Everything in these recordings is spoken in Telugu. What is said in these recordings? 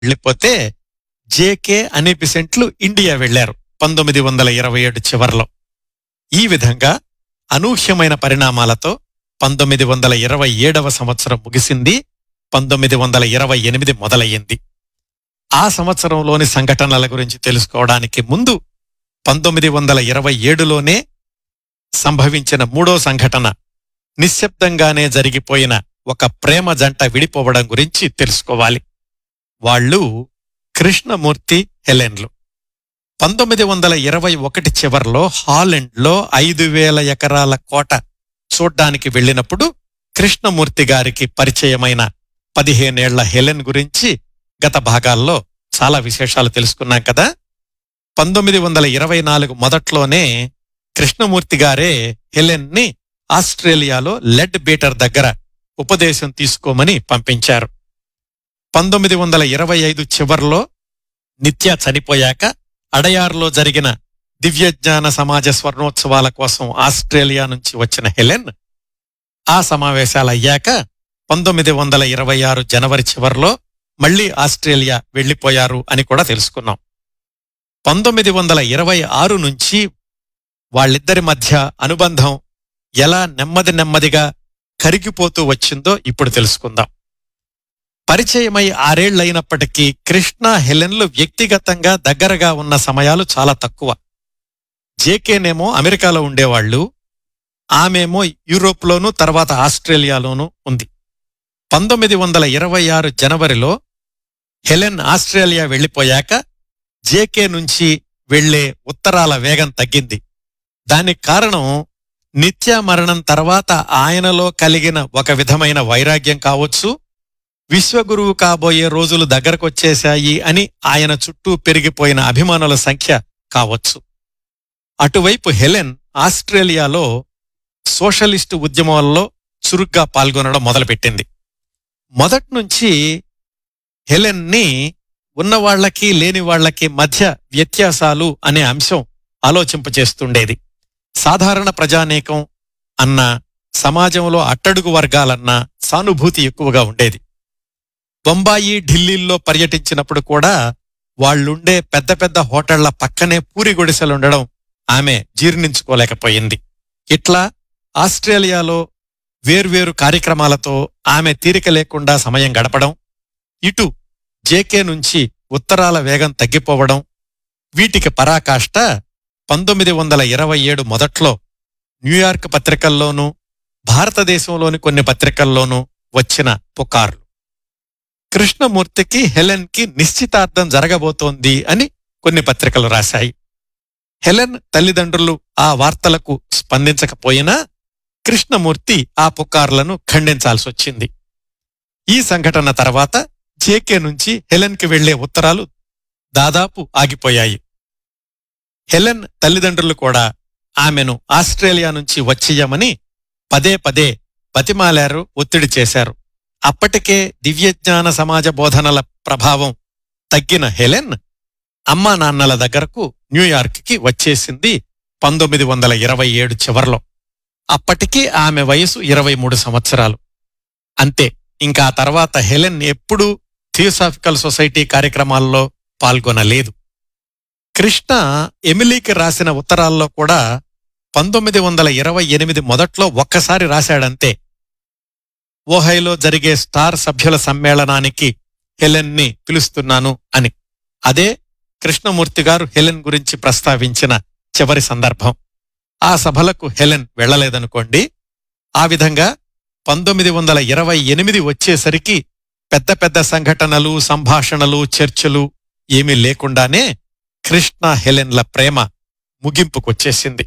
వెళ్ళిపోతే జేకే అనే పిసెంట్లు ఇండియా వెళ్లారు పంతొమ్మిది వందల ఇరవై ఏడు చివర్లో ఈ విధంగా అనూహ్యమైన పరిణామాలతో పంతొమ్మిది వందల ఇరవై ఏడవ సంవత్సరం ముగిసింది పంతొమ్మిది వందల ఇరవై ఎనిమిది మొదలయ్యింది ఆ సంవత్సరంలోని సంఘటనల గురించి తెలుసుకోవడానికి ముందు పంతొమ్మిది వందల ఇరవై ఏడులోనే సంభవించిన మూడో సంఘటన నిశ్శబ్దంగానే జరిగిపోయిన ఒక ప్రేమ జంట విడిపోవడం గురించి తెలుసుకోవాలి వాళ్ళు కృష్ణమూర్తి హెలెన్లు పంతొమ్మిది వందల ఇరవై ఒకటి చివర్లో హాలెండ్లో ఐదు వేల ఎకరాల కోట చూడ్డానికి వెళ్ళినప్పుడు కృష్ణమూర్తి గారికి పరిచయమైన పదిహేనేళ్ల హెలెన్ గురించి గత భాగాల్లో చాలా విశేషాలు తెలుసుకున్నాం కదా పంతొమ్మిది వందల ఇరవై నాలుగు మొదట్లోనే కృష్ణమూర్తి గారే హెలెన్ ని ఆస్ట్రేలియాలో లెడ్ బీటర్ దగ్గర ఉపదేశం తీసుకోమని పంపించారు పంతొమ్మిది వందల ఇరవై ఐదు చివర్లో నిత్య చనిపోయాక అడయార్లో జరిగిన దివ్యజ్ఞాన సమాజ స్వర్ణోత్సవాల కోసం ఆస్ట్రేలియా నుంచి వచ్చిన హెలెన్ ఆ సమావేశాలు అయ్యాక పంతొమ్మిది వందల ఇరవై ఆరు జనవరి చివర్లో మళ్లీ ఆస్ట్రేలియా వెళ్లిపోయారు అని కూడా తెలుసుకున్నాం పంతొమ్మిది వందల ఇరవై ఆరు నుంచి వాళ్ళిద్దరి మధ్య అనుబంధం ఎలా నెమ్మది నెమ్మదిగా కరిగిపోతూ వచ్చిందో ఇప్పుడు తెలుసుకుందాం పరిచయమై ఆరేళ్లైనప్పటికీ కృష్ణ హెలెన్లు వ్యక్తిగతంగా దగ్గరగా ఉన్న సమయాలు చాలా తక్కువ జేకేనేమో అమెరికాలో ఉండేవాళ్లు ఆమెమో యూరోప్లోనూ తర్వాత ఆస్ట్రేలియాలోనూ ఉంది పంతొమ్మిది వందల ఇరవై ఆరు జనవరిలో హెలెన్ ఆస్ట్రేలియా వెళ్లిపోయాక జేకే నుంచి వెళ్లే ఉత్తరాల వేగం తగ్గింది దానికి కారణం నిత్య మరణం తర్వాత ఆయనలో కలిగిన ఒక విధమైన వైరాగ్యం కావచ్చు విశ్వగురువు కాబోయే రోజులు దగ్గరకొచ్చేశాయి అని ఆయన చుట్టూ పెరిగిపోయిన అభిమానుల సంఖ్య కావచ్చు అటువైపు హెలెన్ ఆస్ట్రేలియాలో సోషలిస్టు ఉద్యమాల్లో చురుగ్గా పాల్గొనడం మొదలుపెట్టింది మొదట్నుంచి హెలెన్ ని ఉన్నవాళ్లకి లేని వాళ్లకి మధ్య వ్యత్యాసాలు అనే అంశం ఆలోచింపచేస్తుండేది సాధారణ ప్రజానేకం అన్న సమాజంలో అట్టడుగు వర్గాలన్న సానుభూతి ఎక్కువగా ఉండేది బొంబాయి ఢిల్లీల్లో పర్యటించినప్పుడు కూడా వాళ్ళుండే పెద్ద పెద్ద హోటళ్ల పక్కనే పూరి గుడిసెలుండడం ఆమె జీర్ణించుకోలేకపోయింది ఇట్లా ఆస్ట్రేలియాలో వేర్వేరు కార్యక్రమాలతో ఆమె తీరిక లేకుండా సమయం గడపడం ఇటు జేకే నుంచి ఉత్తరాల వేగం తగ్గిపోవడం వీటికి పరాకాష్ట పంతొమ్మిది వందల ఇరవై ఏడు మొదట్లో న్యూయార్క్ పత్రికల్లోనూ భారతదేశంలోని కొన్ని పత్రికల్లోనూ వచ్చిన పుకార్లు కృష్ణమూర్తికి హెలెన్ కి నిశ్చితార్థం జరగబోతోంది అని కొన్ని పత్రికలు రాశాయి హెలెన్ తల్లిదండ్రులు ఆ వార్తలకు స్పందించకపోయినా కృష్ణమూర్తి ఆ పుకార్లను ఖండించాల్సి వచ్చింది ఈ సంఘటన తర్వాత జేకే నుంచి హెలెన్కి వెళ్లే ఉత్తరాలు దాదాపు ఆగిపోయాయి హెలెన్ తల్లిదండ్రులు కూడా ఆమెను ఆస్ట్రేలియా నుంచి వచ్చేయమని పదే పదే బతిమాలారు ఒత్తిడి చేశారు అప్పటికే దివ్యజ్ఞాన సమాజ బోధనల ప్రభావం తగ్గిన హెలెన్ అమ్మా నాన్నల దగ్గరకు న్యూయార్క్కి వచ్చేసింది పంతొమ్మిది వందల ఇరవై ఏడు చివర్లో అప్పటికి ఆమె వయసు ఇరవై మూడు సంవత్సరాలు అంతే ఇంకా ఆ తర్వాత హెలెన్ ఎప్పుడూ థియోసాఫికల్ సొసైటీ కార్యక్రమాల్లో పాల్గొనలేదు కృష్ణ ఎమిలీకి రాసిన ఉత్తరాల్లో కూడా పంతొమ్మిది వందల ఇరవై ఎనిమిది మొదట్లో ఒక్కసారి రాశాడంతే ఓహైలో జరిగే స్టార్ సభ్యుల సమ్మేళనానికి హెలెన్ ని పిలుస్తున్నాను అని అదే కృష్ణమూర్తి గారు హెలెన్ గురించి ప్రస్తావించిన చివరి సందర్భం ఆ సభలకు హెలెన్ వెళ్లలేదనుకోండి ఆ విధంగా పంతొమ్మిది వందల ఇరవై ఎనిమిది వచ్చేసరికి పెద్ద పెద్ద సంఘటనలు సంభాషణలు చర్చలు ఏమీ లేకుండానే కృష్ణ హెలెన్ల ప్రేమ ముగింపుకొచ్చేసింది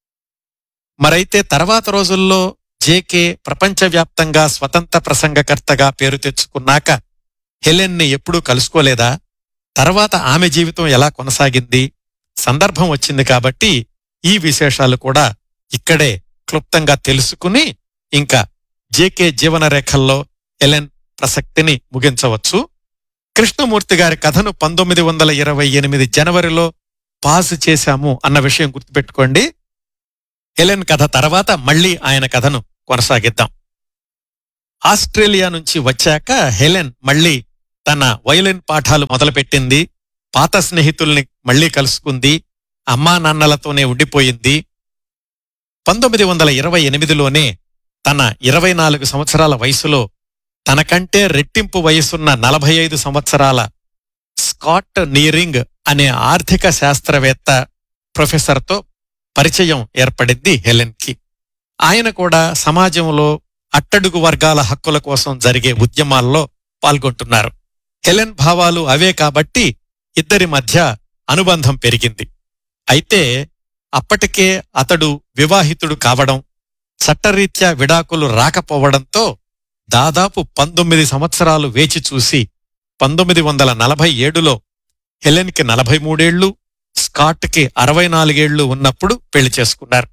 మరైతే తర్వాత రోజుల్లో జేకే ప్రపంచవ్యాప్తంగా స్వతంత్ర ప్రసంగకర్తగా పేరు తెచ్చుకున్నాక హెలెన్ని ఎప్పుడూ కలుసుకోలేదా తర్వాత ఆమె జీవితం ఎలా కొనసాగింది సందర్భం వచ్చింది కాబట్టి ఈ విశేషాలు కూడా ఇక్కడే క్లుప్తంగా తెలుసుకుని ఇంకా జేకే జీవన రేఖల్లో హెలెన్ ప్రసక్తిని ముగించవచ్చు కృష్ణమూర్తి గారి కథను పంతొమ్మిది వందల ఇరవై ఎనిమిది జనవరిలో పాస్ చేశాము అన్న విషయం గుర్తుపెట్టుకోండి హెలెన్ కథ తర్వాత మళ్ళీ ఆయన కథను కొనసాగిద్దాం ఆస్ట్రేలియా నుంచి వచ్చాక హెలెన్ మళ్ళీ తన వయలిన్ పాఠాలు మొదలుపెట్టింది పాత స్నేహితుల్ని మళ్లీ కలుసుకుంది అమ్మా నాన్నలతోనే ఉండిపోయింది పంతొమ్మిది వందల ఇరవై ఎనిమిదిలోనే తన ఇరవై నాలుగు సంవత్సరాల వయసులో తనకంటే రెట్టింపు వయసున్న నలభై ఐదు సంవత్సరాల స్కాట్ నీరింగ్ అనే ఆర్థిక శాస్త్రవేత్త ప్రొఫెసర్తో పరిచయం ఏర్పడింది హెలెన్కి ఆయన కూడా సమాజంలో అట్టడుగు వర్గాల హక్కుల కోసం జరిగే ఉద్యమాల్లో పాల్గొంటున్నారు హెలెన్ భావాలు అవే కాబట్టి ఇద్దరి మధ్య అనుబంధం పెరిగింది అయితే అప్పటికే అతడు వివాహితుడు కావడం చట్టరీత్యా విడాకులు రాకపోవడంతో దాదాపు పంతొమ్మిది సంవత్సరాలు వేచి చూసి పంతొమ్మిది వందల నలభై ఏడులో హెలెన్కి నలభై మూడేళ్లు స్కాట్కి అరవై నాలుగేళ్లు ఉన్నప్పుడు పెళ్లి చేసుకున్నారు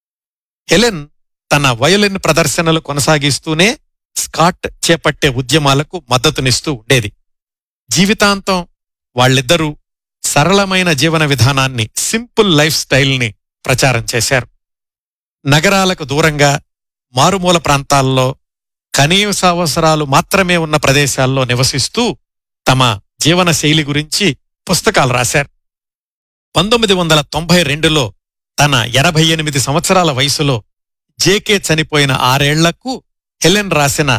హెలెన్ తన వయోలిన్ ప్రదర్శనలు కొనసాగిస్తూనే స్కాట్ చేపట్టే ఉద్యమాలకు మద్దతునిస్తూ ఉండేది జీవితాంతం వాళ్ళిద్దరూ సరళమైన జీవన విధానాన్ని సింపుల్ లైఫ్ స్టైల్ని ప్రచారం చేశారు నగరాలకు దూరంగా మారుమూల ప్రాంతాల్లో కనీస అవసరాలు మాత్రమే ఉన్న ప్రదేశాల్లో నివసిస్తూ తమ జీవన శైలి గురించి పుస్తకాలు రాశారు పంతొమ్మిది వందల తొంభై రెండులో తన ఎనభై ఎనిమిది సంవత్సరాల వయసులో జేకే చనిపోయిన ఆరేళ్లకు హెలెన్ రాసిన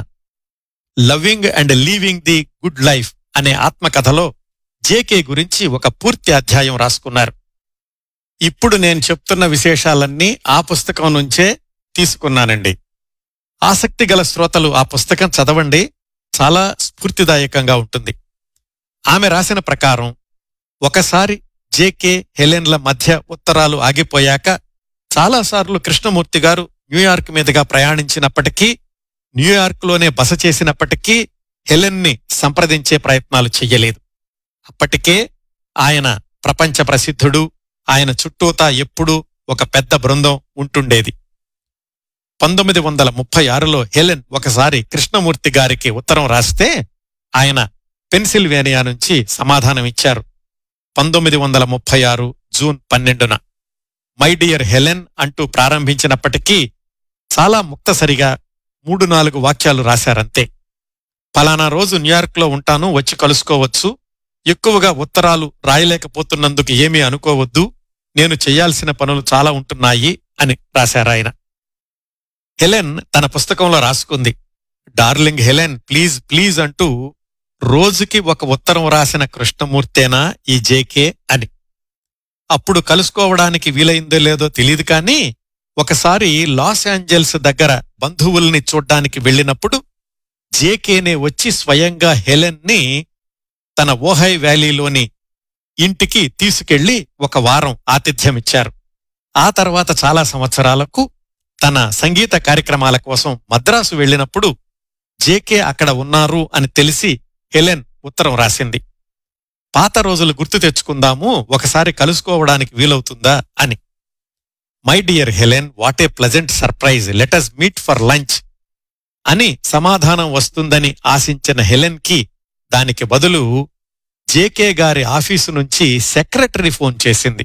loving and leaving the good life అనే ఆత్మకథలో జేకే గురించి ఒక పూర్తి అధ్యాయం రాసుకున్నారు ఇప్పుడు నేను చెప్తున్న విశేషాలన్నీ ఆ పుస్తకం నుంచే తీసుకున్నానండి ఆసక్తి గల శ్రోతలు ఆ పుస్తకం చదవండి చాలా స్ఫూర్తిదాయకంగా ఉంటుంది ఆమె రాసిన ప్రకారం ఒకసారి జేకే హెలెన్ల మధ్య ఉత్తరాలు ఆగిపోయాక చాలాసార్లు కృష్ణమూర్తి గారు న్యూయార్క్ మీదుగా ప్రయాణించినప్పటికీ న్యూయార్క్లోనే బస చేసినప్పటికీ హెలెన్ని సంప్రదించే ప్రయత్నాలు చెయ్యలేదు అప్పటికే ఆయన ప్రపంచ ప్రసిద్ధుడు ఆయన చుట్టూతా ఎప్పుడూ ఒక పెద్ద బృందం ఉంటుండేది పంతొమ్మిది వందల ముప్పై ఆరులో హెలెన్ ఒకసారి కృష్ణమూర్తి గారికి ఉత్తరం రాస్తే ఆయన పెన్సిల్వేనియా నుంచి సమాధానమిచ్చారు పంతొమ్మిది వందల ముప్పై ఆరు జూన్ పన్నెండున మై డియర్ హెలెన్ అంటూ ప్రారంభించినప్పటికీ చాలా ముక్తసరిగా మూడు నాలుగు వాక్యాలు రాశారంతే ఫలానా రోజు న్యూయార్క్లో ఉంటాను వచ్చి కలుసుకోవచ్చు ఎక్కువగా ఉత్తరాలు రాయలేకపోతున్నందుకు ఏమీ అనుకోవద్దు నేను చెయ్యాల్సిన పనులు చాలా ఉంటున్నాయి అని రాశారాయన హెలెన్ తన పుస్తకంలో రాసుకుంది డార్లింగ్ హెలెన్ ప్లీజ్ ప్లీజ్ అంటూ రోజుకి ఒక ఉత్తరం రాసిన కృష్ణమూర్తేనా ఈ జేకే అని అప్పుడు కలుసుకోవడానికి వీలైందో లేదో తెలియదు కానీ ఒకసారి లాస్ ఏంజల్స్ దగ్గర బంధువుల్ని చూడ్డానికి వెళ్ళినప్పుడు జేకేనే వచ్చి స్వయంగా హెలెన్ని తన ఓహై వ్యాలీలోని ఇంటికి తీసుకెళ్లి ఒక వారం ఆతిథ్యమిచ్చారు ఆ తర్వాత చాలా సంవత్సరాలకు తన సంగీత కార్యక్రమాల కోసం మద్రాసు వెళ్ళినప్పుడు జేకే అక్కడ ఉన్నారు అని తెలిసి హెలెన్ ఉత్తరం రాసింది పాత రోజులు గుర్తు తెచ్చుకుందాము ఒకసారి కలుసుకోవడానికి వీలవుతుందా అని my dear Helen what a pleasant surprise let us meet for lunch అని సమాధానం వస్తుందని ఆశించిన హెలెన్కి దానికి బదులు జేకే గారి ఆఫీసు నుంచి సెక్రటరీ ఫోన్ చేసింది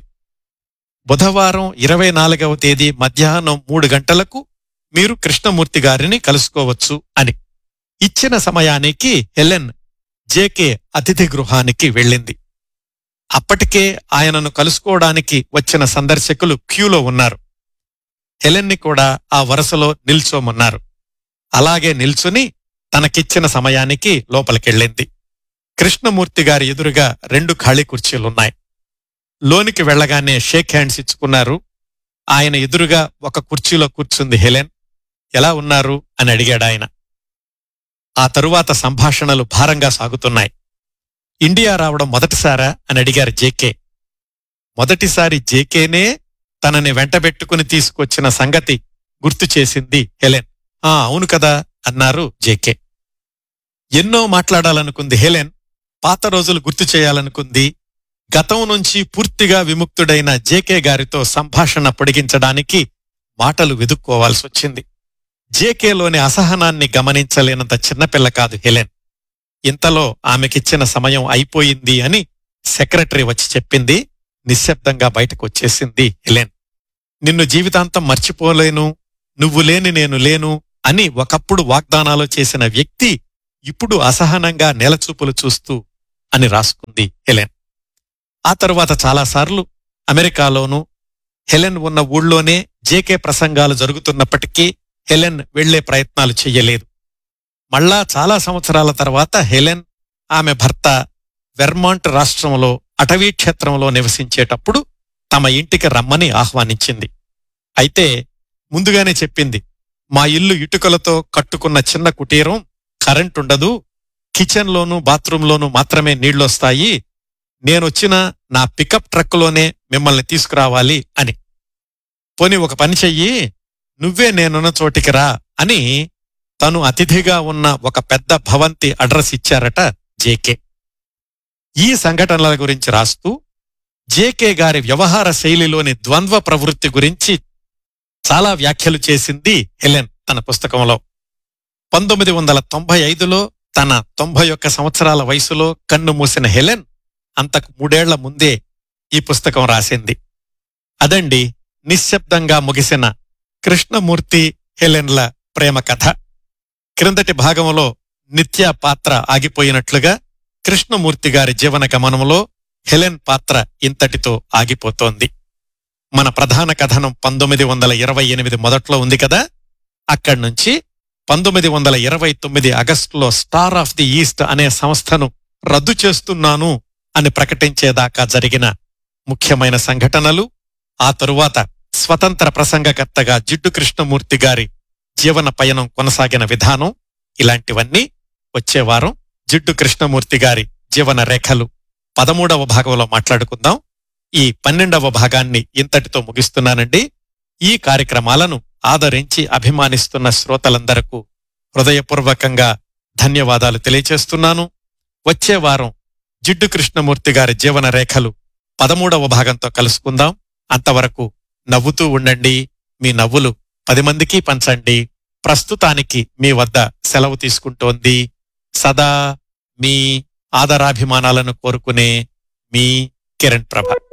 బుధవారం ఇరవై నాలుగవ తేదీ మధ్యాహ్నం మూడు గంటలకు మీరు కృష్ణమూర్తి గారిని కలుసుకోవచ్చు అని ఇచ్చిన సమయానికి హెలెన్ జేకే అతిథి గృహానికి వెళ్ళింది అప్పటికే ఆయనను కలుసుకోవడానికి వచ్చిన సందర్శకులు క్యూలో ఉన్నారు హెలెన్ని కూడా ఆ వరుసలో నిల్చోమన్నారు అలాగే నిల్చుని తనకిచ్చిన సమయానికి లోపలికెళ్ళింది కృష్ణమూర్తి గారి ఎదురుగా రెండు ఖాళీ కుర్చీలున్నాయి లోనికి వెళ్ళగానే షేక్ హ్యాండ్స్ ఇచ్చుకున్నారు ఆయన ఎదురుగా ఒక కుర్చీలో కూర్చుంది హెలెన్ ఎలా ఉన్నారు అని అడిగాడు ఆయన ఆ తరువాత సంభాషణలు భారంగా సాగుతున్నాయి ఇండియా రావడం మొదటిసారా అని అడిగారు జేకే మొదటిసారి జేకేనే తనని వెంటబెట్టుకుని తీసుకొచ్చిన సంగతి గుర్తు చేసింది హెలెన్ ఆ అవును కదా అన్నారు జేకే ఎన్నో మాట్లాడాలనుకుంది హెలెన్ పాత రోజులు గుర్తు చేయాలనుకుంది గతం నుంచి పూర్తిగా విముక్తుడైన జేకే గారితో సంభాషణ పొడిగించడానికి మాటలు వెదుక్కోవాల్సి వచ్చింది జేకేలోని అసహనాన్ని గమనించలేనంత చిన్నపిల్ల కాదు హెలెన్ ఇంతలో ఆమెకిచ్చిన సమయం అయిపోయింది అని సెక్రటరీ వచ్చి చెప్పింది నిశ్శబ్దంగా బయటకు వచ్చేసింది హెలెన్ నిన్ను జీవితాంతం మర్చిపోలేను నువ్వు లేని నేను లేను అని ఒకప్పుడు వాగ్దానాలు చేసిన వ్యక్తి ఇప్పుడు అసహనంగా నేలచూపులు చూస్తూ అని రాసుకుంది హెలెన్ ఆ తరువాత చాలాసార్లు అమెరికాలోనూ హెలెన్ ఉన్న ఊళ్ళోనే జేకే ప్రసంగాలు జరుగుతున్నప్పటికీ హెలెన్ వెళ్లే ప్రయత్నాలు చెయ్యలేదు మళ్ళా చాలా సంవత్సరాల తర్వాత హెలెన్ ఆమె భర్త వెర్మాంట్ రాష్ట్రంలో అటవీ క్షేత్రంలో నివసించేటప్పుడు తమ ఇంటికి రమ్మని ఆహ్వానించింది అయితే ముందుగానే చెప్పింది మా ఇల్లు ఇటుకలతో కట్టుకున్న చిన్న కుటీరం కరెంట్ ఉండదు కిచెన్లోనూ బాత్రూంలోనూ మాత్రమే నీళ్లొస్తాయి నేనొచ్చిన నా పికప్ ట్రక్కులోనే మిమ్మల్ని తీసుకురావాలి అని పోని ఒక పని చెయ్యి నువ్వే నేనున్న చోటికి రా అని తను అతిథిగా ఉన్న ఒక పెద్ద భవంతి అడ్రస్ ఇచ్చారట జేకే ఈ సంఘటనల గురించి రాస్తూ జేకే గారి వ్యవహార శైలిలోని ద్వంద్వ ప్రవృత్తి గురించి చాలా వ్యాఖ్యలు చేసింది హెలెన్ తన పుస్తకంలో పంతొమ్మిది వందల తొంభై ఐదులో తన తొంభై ఒక్క సంవత్సరాల వయసులో కన్ను మూసిన హెలెన్ అంతకు మూడేళ్ల ముందే ఈ పుస్తకం రాసింది అదండి నిశ్శబ్దంగా ముగిసిన కృష్ణమూర్తి హెలెన్ల ప్రేమ కథ క్రిందటి భాగంలో నిత్య పాత్ర ఆగిపోయినట్లుగా కృష్ణమూర్తి గారి జీవన గమనంలో హెలెన్ పాత్ర ఇంతటితో ఆగిపోతోంది మన ప్రధాన కథనం పంతొమ్మిది వందల ఇరవై ఎనిమిది మొదట్లో ఉంది కదా అక్కడి నుంచి పంతొమ్మిది వందల ఇరవై తొమ్మిది ఆగస్టులో స్టార్ ఆఫ్ ది ఈస్ట్ అనే సంస్థను రద్దు చేస్తున్నాను అని ప్రకటించేదాకా జరిగిన ముఖ్యమైన సంఘటనలు ఆ తరువాత స్వతంత్ర ప్రసంగకర్తగా జిడ్డు కృష్ణమూర్తి గారి జీవన పయనం కొనసాగిన విధానం ఇలాంటివన్నీ వచ్చే వారం జిడ్డు కృష్ణమూర్తి గారి జీవన రేఖలు పదమూడవ భాగంలో మాట్లాడుకుందాం ఈ పన్నెండవ భాగాన్ని ఇంతటితో ముగిస్తున్నానండి ఈ కార్యక్రమాలను ఆదరించి అభిమానిస్తున్న శ్రోతలందరకు హృదయపూర్వకంగా ధన్యవాదాలు తెలియచేస్తున్నాను వచ్చే వారం జిడ్డు కృష్ణమూర్తి గారి జీవన రేఖలు పదమూడవ భాగంతో కలుసుకుందాం అంతవరకు నవ్వుతూ ఉండండి మీ నవ్వులు పది మందికి పంచండి ప్రస్తుతానికి మీ వద్ద సెలవు తీసుకుంటోంది సదా మీ ఆదరాభిమానాలను కోరుకునే మీ కిరణ్ ప్రభ